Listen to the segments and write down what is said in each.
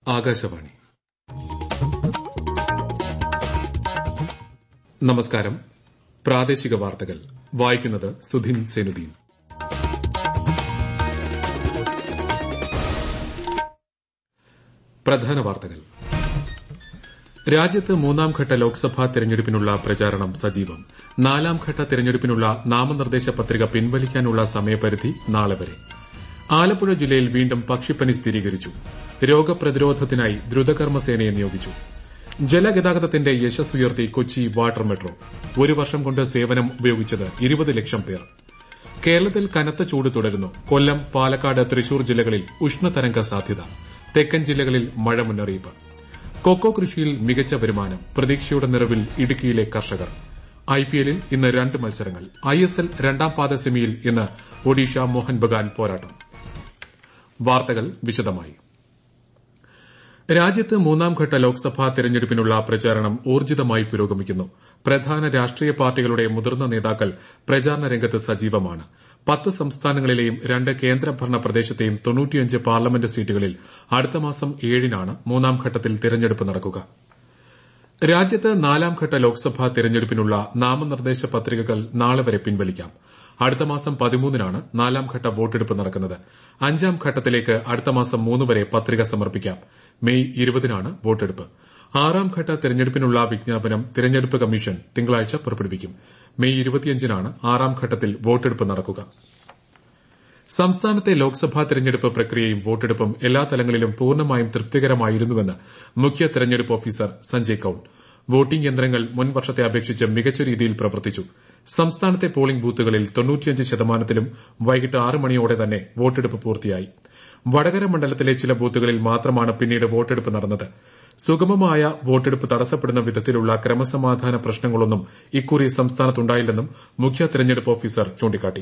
ആകാശവാണി നമസ്കാരം പ്രാദേശിക വാർത്തകൾ വായിക്കുന്നത് സുധിൻ സെനുദ്ദീൻ പ്രധാന വാർത്തകൾ രാജ്യത്ത് മൂന്നാംഘട്ട ലോക്സഭാ തെരഞ്ഞെടുപ്പിനുള്ള പ്രചാരണം സജീവം നാലാംഘട്ട തെരഞ്ഞെടുപ്പിനുള്ള നാമനിർദ്ദേശ പത്രിക പിൻവലിക്കാനുള്ള സമയപരിധി നാളെ വരെ ആലപ്പുഴ ജില്ലയിൽ വീണ്ടും പക്ഷിപ്പനി സ്ഥിരീകരിച്ചു രോഗപ്രതിരോധത്തിനായി ദ്രുതകർമ്മസേനയെ നിയോഗിച്ചു ജലഗതാഗതത്തിന്റെ യശസ്സുയർത്തി കൊച്ചി വാട്ടർ മെട്രോ ഒരു വർഷം കൊണ്ട് സേവനം ഉപയോഗിച്ചത് ഇരുപത് ലക്ഷം പേർ കേരളത്തിൽ കനത്ത ചൂട് തുടരുന്നു കൊല്ലം പാലക്കാട് തൃശൂർ ജില്ലകളിൽ ഉഷ്ണതരംഗ സാധ്യത തെക്കൻ ജില്ലകളിൽ മഴ മുന്നറിയിപ്പ് കൊക്കോ കൃഷിയിൽ മികച്ച വരുമാനം പ്രതീക്ഷയുടെ നിറവിൽ ഇടുക്കിയിലെ കർഷകർ ഐപിഎല്ലിൽ ഇന്ന് രണ്ട് മത്സരങ്ങൾ ഐഎസ്എൽ രണ്ടാം പാദ സെമിയിൽ ഇന്ന് ഒഡീഷ മോഹൻ ബഗാൻ പോരാട്ടം വാർത്തകൾ വിശദമായി രാജ്യത്ത് മൂന്നാംഘട്ട ലോക്സഭാ തെരഞ്ഞെടുപ്പിനുള്ള പ്രചാരണം ഊർജ്ജിതമായി പുരോഗമിക്കുന്നു പ്രധാന രാഷ്ട്രീയ പാർട്ടികളുടെ മുതിർന്ന നേതാക്കൾ പ്രചാരണ രംഗത്ത് സജീവമാണ് പത്ത് സംസ്ഥാനങ്ങളിലെയും രണ്ട് കേന്ദ്രഭരണ പ്രദേശത്തെയും തൊണ്ണൂറ്റിയഞ്ച് പാർലമെന്റ് സീറ്റുകളിൽ അടുത്ത മാസം ഏഴിനാണ് മൂന്നാംഘട്ടത്തിൽ തെരഞ്ഞെടുപ്പ് നടക്കുക രാജ്യത്ത് നാലാംഘട്ട ലോക്സഭാ തെരഞ്ഞെടുപ്പിനുള്ള നാമനിർദ്ദേശ പത്രികകൾ നാളെ വരെ പിൻവലിക്കാം അടുത്ത മാസം പതിമൂന്നിനാണ് നാലാംഘട്ട വോട്ടെടുപ്പ് നടക്കുന്നത് അഞ്ചാം ഘട്ടത്തിലേക്ക് അടുത്ത മാസം മൂന്ന് വരെ പത്രിക സമർപ്പിക്കാം മെയ് ഇരുപതിനാണ് വോട്ടെടുപ്പ് ആറാം ഘട്ട തെരഞ്ഞെടുപ്പിനുള്ള വിജ്ഞാപനം തെരഞ്ഞെടുപ്പ് കമ്മീഷൻ തിങ്കളാഴ്ച പുറപ്പെടുവിക്കും മെയ് ഇരുപത്തിയഞ്ചിനാണ് ആറാം ഘട്ടത്തിൽ വോട്ടെടുപ്പ് നടക്കുക സംസ്ഥാനത്തെ ലോക്സഭാ തെരഞ്ഞെടുപ്പ് പ്രക്രിയയും വോട്ടെടുപ്പും എല്ലാ തലങ്ങളിലും പൂർണ്ണമായും തൃപ്തികരമായിരുന്നുവെന്ന് മുഖ്യ തെരഞ്ഞെടുപ്പ് ഓഫീസർ സഞ്ജയ് കൌൾ വോട്ടിംഗ് യന്ത്രങ്ങൾ മുൻ വർഷത്തെ അപേക്ഷിച്ച് മികച്ച രീതിയിൽ പ്രവർത്തിച്ചു സംസ്ഥാനത്തെ പോളിംഗ് ബൂത്തുകളിൽ തൊണ്ണൂറ്റിയഞ്ച് ശതമാനത്തിലും വൈകിട്ട് ആറ് മണിയോടെ തന്നെ വോട്ടെടുപ്പ് പൂർത്തിയായി വടകര മണ്ഡലത്തിലെ ചില ബൂത്തുകളിൽ മാത്രമാണ് പിന്നീട് വോട്ടെടുപ്പ് നടന്നത് സുഗമമായ വോട്ടെടുപ്പ് തടസ്സപ്പെടുന്ന വിധത്തിലുള്ള ക്രമസമാധാന പ്രശ്നങ്ങളൊന്നും ഇക്കുറി സംസ്ഥാനത്തുണ്ടായില്ലെന്നും മുഖ്യ തെരഞ്ഞെടുപ്പ് ഓഫീസർ ചൂണ്ടിക്കാട്ടി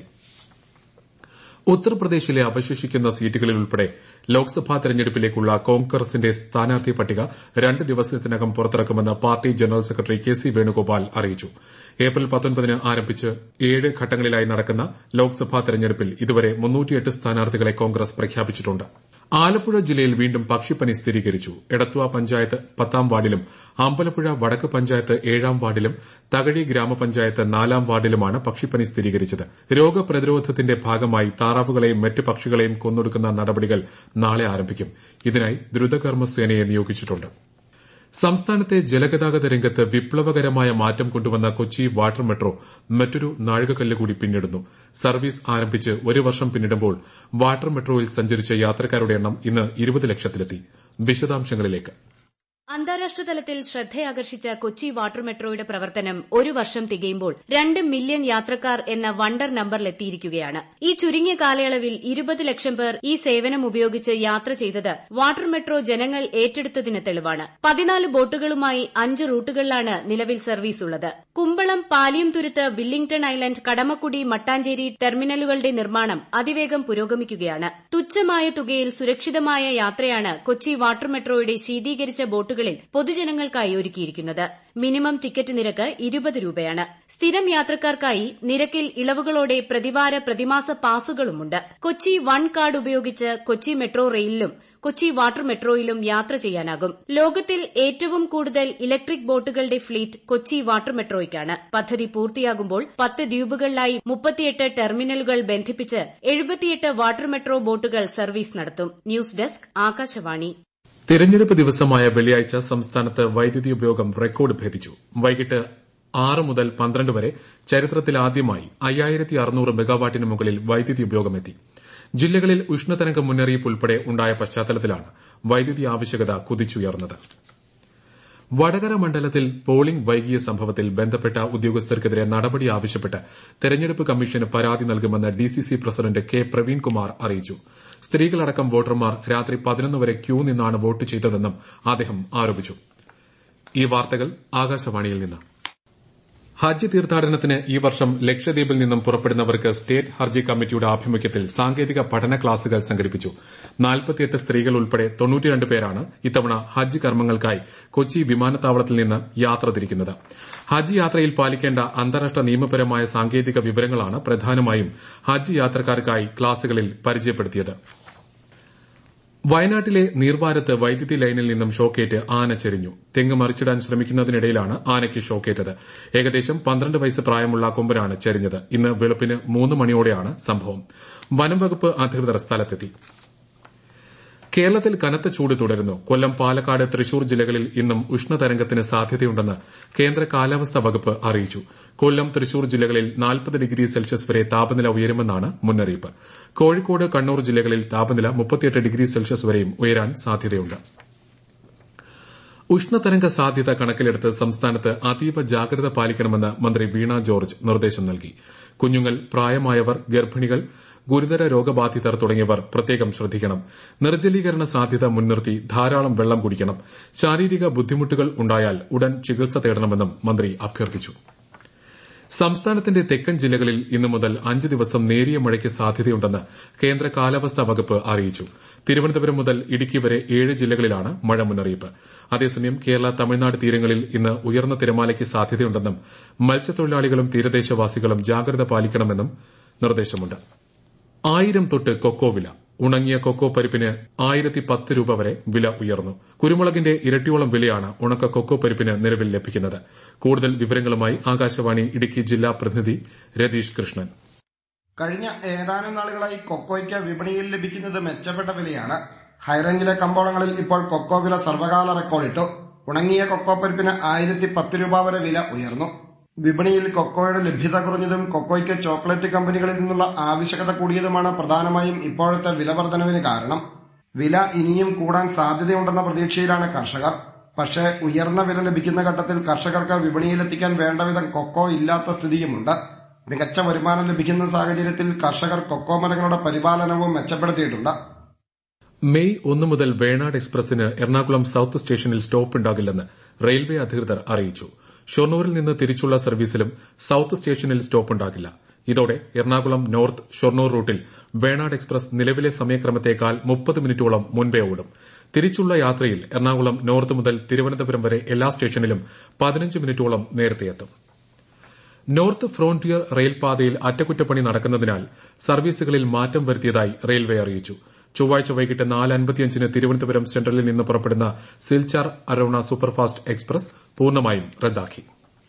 ഉത്തർപ്രദേശിലെ അവശേഷിക്കുന്ന സീറ്റുകളിൽ ഉൾപ്പെടെ ലോക്സഭാ തെരഞ്ഞെടുപ്പിലേക്കുള്ള കോൺഗ്രസിന്റെ സ്ഥാനാർത്ഥി പട്ടിക രണ്ട് ദിവസത്തിനകം പുറത്തിറക്കുമെന്ന് party general secretary K C Venugopal അറിയിച്ചു ഏപ്രിൽ പത്തൊൻപതിന് ആരംഭിച്ച് ഏഴ് ഘട്ടങ്ങളിലായി നടക്കുന്ന ലോക്സഭാ തെരഞ്ഞെടുപ്പിൽ ഇതുവരെ സ്ഥാനാർത്ഥികളെ കോൺഗ്രസ് പ്രഖ്യാപിച്ചിട്ടുണ്ട് ആലപ്പുഴ ജില്ലയിൽ വീണ്ടും പക്ഷിപ്പനി സ്ഥിരീകരിച്ചു എടത്വ പഞ്ചായത്ത് പത്താം വാർഡിലും അമ്പലപ്പുഴ വടക്ക് പഞ്ചായത്ത് ഏഴാം വാർഡിലും തകഴി ഗ്രാമപഞ്ചായത്ത് നാലാം വാർഡിലുമാണ് പക്ഷിപ്പനി സ്ഥിരീകരിച്ചത് രോഗപ്രതിരോധത്തിന്റെ ഭാഗമായി താറാവുകളെയും മറ്റ് പക്ഷികളെയും കൊന്നൊടുക്കുന്ന നടപടികൾ നാളെ ആരംഭിക്കും ഇതിനായി ദ്രുതകർമ്മസേനയെ നിയോഗിച്ചിട്ടുണ്ട് സംസ്ഥാനത്തെ ജലഗതാഗത രംഗത്ത് വിപ്ലവകരമായ മാറ്റം കൊണ്ടുവന്ന കൊച്ചി വാട്ടർ മെട്രോ മറ്റൊരു നാഴികക്കല്ല് കൂടി പിന്നിടുന്നു സർവീസ് ആരംഭിച്ച് ഒരു വർഷം പിന്നിടുമ്പോൾ വാട്ടർ മെട്രോയിൽ സഞ്ചരിച്ച യാത്രക്കാരുടെ എണ്ണം ഇന്ന് ഇരുപത് ലക്ഷത്തിലെത്തി വിശദാംശങ്ങളിലേക്ക് അന്താരാഷ്ട്ര തലത്തിൽ ശ്രദ്ധയാകർഷിച്ച കൊച്ചി വാട്ടർ മെട്രോയുടെ പ്രവർത്തനം ഒരു വർഷം തികയുമ്പോൾ രണ്ട് മില്യൺ യാത്രക്കാർ എന്ന വണ്ടർ നമ്പറിലെത്തിയിരിക്കുകയാണ് ഈ ചുരുങ്ങിയ കാലയളവിൽ ഇരുപത് ലക്ഷം പേർ ഈ സേവനം ഉപയോഗിച്ച് യാത്ര ചെയ്തത് വാട്ടർ മെട്രോ ജനങ്ങൾ ഏറ്റെടുത്തതിന് തെളിവാണ് പതിനാല് ബോട്ടുകളുമായി അഞ്ച് റൂട്ടുകളിലാണ് നിലവിൽ സർവീസ് ഉള്ളത് കുമ്പളം പാലിയംതുരുത്ത് വില്ലിംഗ്ടൺ ഐലൻഡ് കടമക്കുടി മട്ടാഞ്ചേരി ടെർമിനലുകളുടെ നിർമ്മാണം അതിവേഗം പുരോഗമിക്കുകയാണ് തുച്ഛമായ തുകയിൽ സുരക്ഷിതമായ യാത്രയാണ് കൊച്ചി വാട്ടർ മെട്രോയുടെ ശീതീകരിച്ച ബോട്ടുകൾ ബോട്ടുകളിൽ പൊതുജനങ്ങൾക്കായി ഒരുക്കിയിരിക്കുന്നത് മിനിമം ടിക്കറ്റ് നിരക്ക് ഇരുപത് രൂപയാണ് സ്ഥിരം യാത്രക്കാർക്കായി നിരക്കിൽ ഇളവുകളോടെ പ്രതിവാര പ്രതിമാസ പാസുകളുമുണ്ട് കൊച്ചി വൺ കാർഡ് ഉപയോഗിച്ച് കൊച്ചി മെട്രോ റെയിലിലും കൊച്ചി വാട്ടർ മെട്രോയിലും യാത്ര ചെയ്യാനാകും ലോകത്തിൽ ഏറ്റവും കൂടുതൽ ഇലക്ട്രിക് ബോട്ടുകളുടെ ഫ്ലീറ്റ് കൊച്ചി വാട്ടർ മെട്രോയ്ക്കാണ് പദ്ധതി പൂർത്തിയാകുമ്പോൾ പത്ത് ദ്വീപുകളിലായി മുപ്പത്തിയെട്ട് ടെർമിനലുകൾ ബന്ധിപ്പിച്ച് എഴുപത്തിയെട്ട് വാട്ടർ മെട്രോ ബോട്ടുകൾ സർവീസ് നടത്തും ന്യൂസ് ഡെസ്ക് ആകാശവാണി തിരഞ്ഞെടുപ്പ് ദിവസമായ വെള്ളിയാഴ്ച സംസ്ഥാനത്ത് വൈദ്യുതി ഉപയോഗം റെക്കോർഡ് ഭേദിച്ചു വൈകിട്ട് ആറ് മുതൽ പന്ത്രണ്ട് വരെ ചരിത്രത്തിലാദ്യമായി അയ്യായിരത്തി അറുന്നൂറ് മെഗാവാട്ടിന് മുകളിൽ വൈദ്യുതി ഉപയോഗമെത്തി ജില്ലകളിൽ ഉഷ്ണതരംഗ മുന്നറിയിപ്പ് ഉൾപ്പെടെ ഉണ്ടായ പശ്ചാത്തലത്തിലാണ് വൈദ്യുതി ആവശ്യകത കുതിച്ചുയർന്നത് വടകര മണ്ഡലത്തിൽ പോളിംഗ് വൈകിയ സംഭവത്തിൽ ബന്ധപ്പെട്ട ഉദ്യോഗസ്ഥർക്കെതിരെ നടപടി ആവശ്യപ്പെട്ട് തെരഞ്ഞെടുപ്പ് കമ്മീഷന് പരാതി നൽകുമെന്ന് ഡിസിസി പ്രസിഡന്റ് കെ പ്രവീൺകുമാർ അറിയിച്ചു സ്ത്രീകളടക്കം വോട്ടർമാർ രാത്രി പതിനൊന്ന് വരെ ക്യൂ നിന്നാണ് വോട്ട് ചെയ്തതെന്നും അദ്ദേഹം ആരോപിച്ചു ഈ വാർത്തകൾ ആകാശവാണിയിൽ നിന്ന് ഹജ്ജ് തീർത്ഥാടനത്തിന് ഈ വർഷം ലക്ഷദ്വീപിൽ നിന്നും പുറപ്പെടുന്നവർക്ക് സ്റ്റേറ്റ് ഹർജി കമ്മിറ്റിയുടെ ആഭിമുഖ്യത്തിൽ സാങ്കേതിക പഠന ക്ലാസുകൾ സംഘടിപ്പിച്ചു നാൽപ്പത്തിയെട്ട് സ്ത്രീകൾ ഉൾപ്പെടെ തൊണ്ണൂറ്റിരണ്ട് പേരാണ് ഇത്തവണ ഹജ്ജ് കർമ്മങ്ങൾക്കായി കൊച്ചി വിമാനത്താവളത്തിൽ നിന്ന് യാത്ര തിരിക്കുന്നത് ഹജ്ജ് യാത്രയിൽ പാലിക്കേണ്ട അന്താരാഷ്ട്ര നിയമപരമായ സാങ്കേതിക വിവരങ്ങളാണ് പ്രധാനമായും ഹജ്ജ് യാത്രക്കാർക്കായി ക്ലാസുകളിൽ പരിചയപ്പെടുത്തിയത് വയനാട്ടിലെ നീർവാരത്ത് വൈദ്യുതി ലൈനിൽ നിന്നും ഷോക്കേറ്റ് ആന ചെരിഞ്ഞു തെങ്ങ് മറിച്ചിടാൻ ശ്രമിക്കുന്നതിനിടയിലാണ് ആനയ്ക്ക് ഷോക്കേറ്റത് ഏകദേശം പന്ത്രണ്ട് വയസ്സ് പ്രായമുള്ള കൊമ്പനാണ് ചെരിഞ്ഞത് ഇന്ന് വെളുപ്പിന് മൂന്ന് മണിയോടെയാണ് സംഭവം വനം വകുപ്പ് അധികൃതർ സ്ഥലത്തെത്തി കേരളത്തിൽ കനത്ത ചൂട് തുടരുന്നു കൊല്ലം പാലക്കാട് തൃശൂർ ജില്ലകളിൽ ഇന്നും ഉഷ്ണതരംഗത്തിന് സാധ്യതയുണ്ടെന്ന് കേന്ദ്ര കാലാവസ്ഥാ വകുപ്പ് അറിയിച്ചു കൊല്ലം തൃശൂർ ജില്ലകളിൽ നാൽപ്പത് ഡിഗ്രി സെൽഷ്യസ് വരെ താപനില ഉയരുമെന്നാണ് മുന്നറിയിപ്പ് കോഴിക്കോട് കണ്ണൂർ ജില്ലകളിൽ താപനില മുപ്പത്തിയെട്ട് ഡിഗ്രി സെൽഷ്യസ് വരെയും ഉയരാൻ സാധ്യതയുണ്ട് ഉഷ്ണതരംഗ സാധ്യത കണക്കിലെടുത്ത് സംസ്ഥാനത്ത് അതീവ ജാഗ്രത പാലിക്കണമെന്ന് മന്ത്രി വീണ ജോർജ് നിർദ്ദേശം നൽകി കുഞ്ഞുങ്ങൾ പ്രായമായവർ ഗർഭിണികൾ ഗുരുതര രോഗബാധിതർ തുടങ്ങിയവർ പ്രത്യേകം ശ്രദ്ധിക്കണം നിർജ്ജലീകരണ സാധ്യത മുൻനിർത്തി ധാരാളം വെള്ളം കുടിക്കണം ശാരീരിക ബുദ്ധിമുട്ടുകൾ ഉണ്ടായാൽ ഉടൻ ചികിത്സ തേടണമെന്നും മന്ത്രി അഭ്യർത്ഥിച്ചു സംസ്ഥാനത്തിന്റെ തെക്കൻ ജില്ലകളിൽ ഇന്നു മുതൽ അഞ്ച് ദിവസം നേരിയ മഴയ്ക്ക് സാധ്യതയുണ്ടെന്ന് കേന്ദ്ര കാലാവസ്ഥാ വകുപ്പ് അറിയിച്ചു തിരുവനന്തപുരം മുതൽ ഇടുക്കി വരെ ഏഴ് ജില്ലകളിലാണ് മഴ മുന്നറിയിപ്പ് അതേസമയം കേരള തമിഴ്നാട് തീരങ്ങളിൽ ഇന്ന് ഉയർന്ന തിരമാലയ്ക്ക് സാധ്യതയുണ്ടെന്നും മത്സ്യത്തൊഴിലാളികളും തീരദേശവാസികളും ജാഗ്രത പാലിക്കണമെന്നും നിർദ്ദേശമുണ്ട് ആയിരം തൊട്ട് കൊക്കോ വില ഉണങ്ങിയ കൊക്കോ പരിപ്പിന് ആയിരത്തി പത്ത് രൂപ വരെ വില ഉയർന്നു കുരുമുളകിന്റെ ഇരട്ടിയോളം വിലയാണ് ഉണക്ക കൊക്കോ പരിപ്പിന് നിലവിൽ ലഭിക്കുന്നത് കൂടുതൽ വിവരങ്ങളുമായി ആകാശവാണി ഇടുക്കി ജില്ലാ പ്രതിനിധി രതീഷ് കൃഷ്ണൻ കഴിഞ്ഞ ഏതാനും നാളുകളായി കൊക്കോയ്ക്ക് വിപണിയിൽ ലഭിക്കുന്നത് മെച്ചപ്പെട്ട വിലയാണ് ഹൈറേഞ്ചിലെ കമ്പോളങ്ങളിൽ ഇപ്പോൾ കൊക്കോ വില സർവകാല റെക്കോർഡിട്ടു ഉണങ്ങിയ കൊക്കോ പരിപ്പിന് ആയിരത്തി പത്ത് രൂപ വരെ വില ഉയർന്നു വിപണിയിൽ കൊക്കോയുടെ ലഭ്യത കുറഞ്ഞതും കൊക്കോയ്ക്ക് ചോക്ലേറ്റ് കമ്പനികളിൽ നിന്നുള്ള ആവശ്യകത കൂടിയതുമാണ് പ്രധാനമായും ഇപ്പോഴത്തെ വില വർധനവിന് കാരണം വില ഇനിയും കൂടാൻ സാധ്യതയുണ്ടെന്ന പ്രതീക്ഷയിലാണ് കർഷകർ പക്ഷേ ഉയർന്ന വില ലഭിക്കുന്ന ഘട്ടത്തിൽ കർഷകർക്ക് വിപണിയിലെത്തിക്കാൻ വേണ്ടവിധം കൊക്കോ ഇല്ലാത്ത സ്ഥിതിയുമുണ്ട് മികച്ച വരുമാനം ലഭിക്കുന്ന സാഹചര്യത്തിൽ കർഷകർ കൊക്കോ മരങ്ങളുടെ പരിപാലനവും മെച്ചപ്പെടുത്തിയിട്ടുണ്ട് മെയ് ഒന്ന് മുതൽ വേണാട് എക്സ്പ്രസിന് എറണാകുളം സൌത്ത് സ്റ്റേഷനിൽ സ്റ്റോപ്പ് ഉണ്ടാകില്ലെന്ന് റെയിൽവേ അധികൃതർ അറിയിച്ചു ഷൊർണൂരിൽ നിന്ന് തിരിച്ചുള്ള സർവീസിലും സൌത്ത് സ്റ്റേഷനിൽ സ്റ്റോപ്പ് ഉണ്ടാകില്ല ഇതോടെ എറണാകുളം നോർത്ത് ഷൊർണൂർ റൂട്ടിൽ വേണാട് എക്സ്പ്രസ് നിലവിലെ സമയക്രമത്തേക്കാൾ മുപ്പത് മിനിറ്റോളം മുൻപേ ഓടും തിരിച്ചുള്ള യാത്രയിൽ എറണാകുളം നോർത്ത് മുതൽ തിരുവനന്തപുരം വരെ എല്ലാ സ്റ്റേഷനിലും പതിനഞ്ച് മിനിറ്റോളം നേരത്തെ എത്തും നോർത്ത് ഫ്രോണ്ടിയർ റെയിൽപാതയിൽ അറ്റകുറ്റപ്പണി നടക്കുന്നതിനാൽ സർവീസുകളിൽ മാറ്റം വരുത്തിയതായി റെയിൽവേ അറിയിച്ചു ചൊവ്വാഴ്ച വൈകിട്ട് നാല് അൻപത്തിയഞ്ചിന് തിരുവനന്തപുരം സെൻട്രലിൽ നിന്ന് പുറപ്പെടുന്ന സിൽച്ചാർ അരോണ സൂപ്പർഫാസ്റ്റ് എക്സ്പ്രസ് പൂർണ്ണമായും റദ്ദാക്കി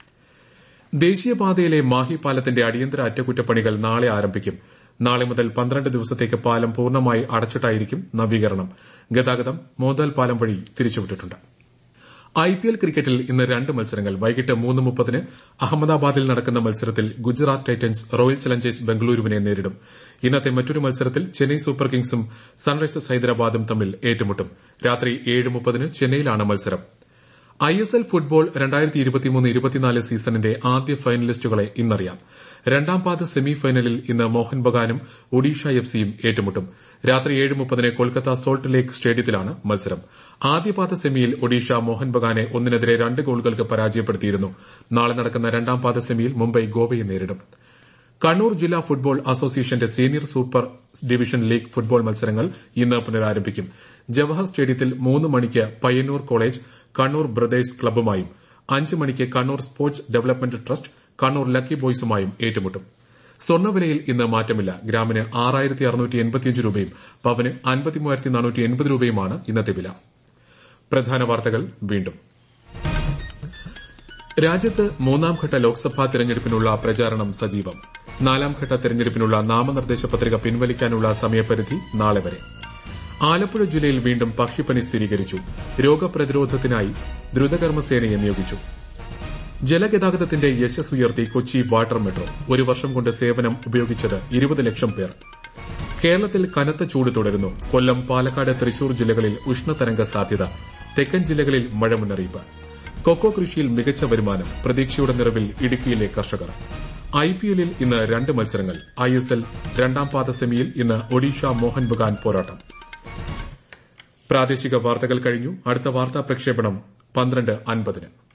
ദേശീയപാതയിലെ മാഹി പാലത്തിന്റെ അടിയന്തര അറ്റകുറ്റപ്പണികൾ നാളെ ആരംഭിക്കും നാളെ മുതൽ പന്ത്രണ്ട് ദിവസത്തേക്ക് പാലം പൂർണ്ണമായി അടച്ചിട്ടായിരിക്കും നവീകരണം ഗതാഗതം മോദാൽ പാലം വഴി തിരിച്ചുവിട്ടിട്ടുണ്ട് ഐപിഎൽ ക്രിക്കറ്റിൽ ഇന്ന് രണ്ട് മത്സരങ്ങൾ വൈകിട്ട് മൂന്ന് മുപ്പതിന് അഹമ്മദാബാദിൽ നടക്കുന്ന മത്സരത്തിൽ ഗുജറാത്ത് ടൈറ്റൻസ് റോയൽ ചലഞ്ചേഴ്സ് ബംഗളൂരുവിനെ നേരിടും ഇന്നത്തെ മറ്റൊരു മത്സരത്തിൽ ചെന്നൈ സൂപ്പർ കിങ്സും സൺറൈസേഴ്സ് ഹൈദരാബാദും തമ്മിൽ ഏറ്റുമുട്ടും രാത്രി ഏഴ് മുപ്പതിന് ചെന്നൈയിലാണ് മത്സരം ഐ എസ് എൽ ഫുട്ബോൾ രണ്ടായിരത്തി ഇരുപത്തിമൂന്ന് ഇരുപത്തിനാല് സീസണിന്റെ ആദ്യ ഫൈനലിസ്റ്റുകളെ ഇന്നറിയാം രണ്ടാം പാദ സെമി ഫൈനലിൽ ഇന്ന് മോഹൻ ബഗാനും ഒഡീഷ എഫ് സിയും ഏറ്റുമുട്ടും രാത്രി ഏഴ് മുപ്പതിന് കൊൽക്കത്ത സോൾട്ട് ലേക്ക് സ്റ്റേഡിയത്തിലാണ് മത്സരം ആദ്യപാദ സെമിയിൽ ഒഡീഷ മോഹൻ ബഗാനെ ഒന്നിനെതിരെ രണ്ട് ഗോളുകൾക്ക് പരാജയപ്പെടുത്തിയിരുന്നു നാളെ നടക്കുന്ന രണ്ടാം പാദ സെമിയിൽ മുംബൈ ഗോവയെ നേരിടും കണ്ണൂർ ജില്ലാ ഫുട്ബോൾ അസോസിയേഷന്റെ senior super division league football മത്സരങ്ങൾ ഇന്ന് പുനരാരംഭിക്കും ജവഹർ സ്റ്റേഡിയത്തിൽ മൂന്ന് മണിക്ക് പയ്യന്നൂർ കോളേജ് കണ്ണൂർ ബ്രദേഴ്സ് ക്ലബ്ബുമായും അഞ്ച് മണിക്ക് Kannur sports development trust Kannur lucky ബോയ്സുമായും ഏറ്റുമുട്ടും സ്വർണ്ണവിലയിൽ ഇന്ന് മാറ്റമില്ല ഗ്രാമിന് ആറായിരത്തി അറുന്നൂറ്റി എൺപത്തിയഞ്ച് രൂപയും പവന് അൻപത്തിമൂവായിരത്തി നാനൂറ്റി എൺപത് രൂപയുമാണ് ഇന്നത്തെ വില പ്രധാന വാർത്തകൾ വീണ്ടും രാജ്യത്ത് മൂന്നാംഘട്ട ലോക്സഭാ തെരഞ്ഞെടുപ്പിനുള്ള പ്രചാരണം സജീവം നാലാംഘട്ട തെരഞ്ഞെടുപ്പിനുള്ള നാമനിർദ്ദേശ പത്രിക പിൻവലിക്കാനുള്ള സമയപരിധി നാളെ വരെ ആലപ്പുഴ ജില്ലയിൽ വീണ്ടും പക്ഷിപ്പനി സ്ഥിരീകരിച്ചു രോഗപ്രതിരോധത്തിനായി ദ്രുതകർമ്മസേനയെ നിയോഗിച്ചു ജലഗതാഗതത്തിന്റെ യശസ് ഉയർത്തി കൊച്ചി വാട്ടർ മെട്രോ ഒരു വർഷം കൊണ്ട് സേവനം ഉപയോഗിച്ചത് ഇരുപത് ലക്ഷം പേർ കേരളത്തിൽ കനത്ത ചൂട് തുടരുന്നു കൊല്ലം പാലക്കാട് തൃശൂർ ജില്ലകളിൽ ഉഷ്ണതരംഗ സാധ്യത തെക്കൻ ജില്ലകളിൽ മഴ മുന്നറിയിപ്പ് കൊക്കോ കൃഷിയിൽ മികച്ച വരുമാനം പ്രതീക്ഷയുടെ നിറവിൽ ഇടുക്കിയിലെ കർഷകർ ഐപിഎല്ലിൽ ഇന്ന് രണ്ട് മത്സരങ്ങൾ ഐഎസ്എൽ രണ്ടാം പാദ സെമിയിൽ ഇന്ന് ഒഡീഷ മോഹൻ ബഗാൻ പോരാട്ടം പ്രാദേശിക വാർത്തകൾ കഴിഞ്ഞു അടുത്ത വാർത്താ പ്രക്ഷേപണം പന്ത്രണ്ട് അൻപതിന്